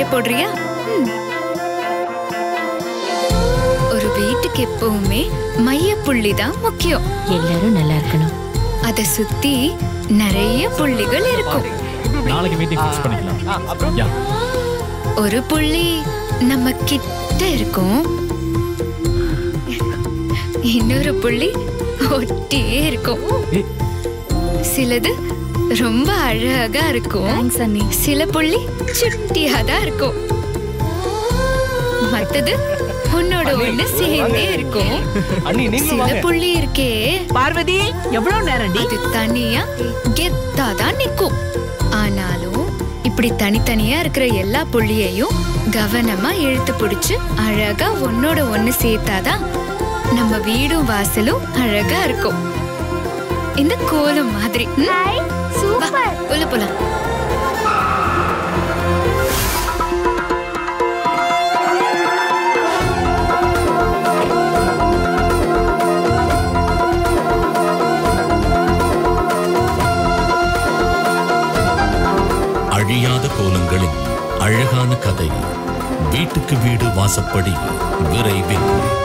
போடுறியா ம். ஒரு வீட்டுக்கு எப்பவுமே மைய புள்ளி தான் முக்கியம் எல்லாரும் நல்லா இருக்கணும் அத சுத்தி நிறைய புள்ளிகள் இருக்கும் நாளைக்கு மீட்டிங் ஃபிக்ஸ் பண்ணிக்கலாம் யா ஒரு புள்ளி நம்ம கிட்ட இருக்கும் இன்னொரு புள்ளி ஒட்டியே இருக்கும் ஏய். சிலது ரொம்ப அழகா இருக்கும் சில புள்ளி சுட்டியா தான் இருக்கும் மத்தது உன்னோட ஒண்ணு சேர்ந்தே இருக்கும் அண்ணி நீங்க சில வாங்க புள்ளி இருக்கே பார்வதி எவ்வளவு நேரம்டி அது தனியா கெத்தா தான் நிக்கும் ஆனாலும் இப்படி தனித்தனியா இருக்கிற எல்லா புள்ளியையும் கவனமா இழுத்து பிடிச்சு அழகா ஒன்னோட ஒண்ணு சேர்த்தாதான் நம்ம வீடும் வாசலும் அழகா இருக்கும் இந்த கோலம் மாதிரி ம்? வா, உள்ள போலாம் அழியாத கோலங்களின் அழகான கதை வீட்டுக்கு வீடு வாசப்படி விரைவில்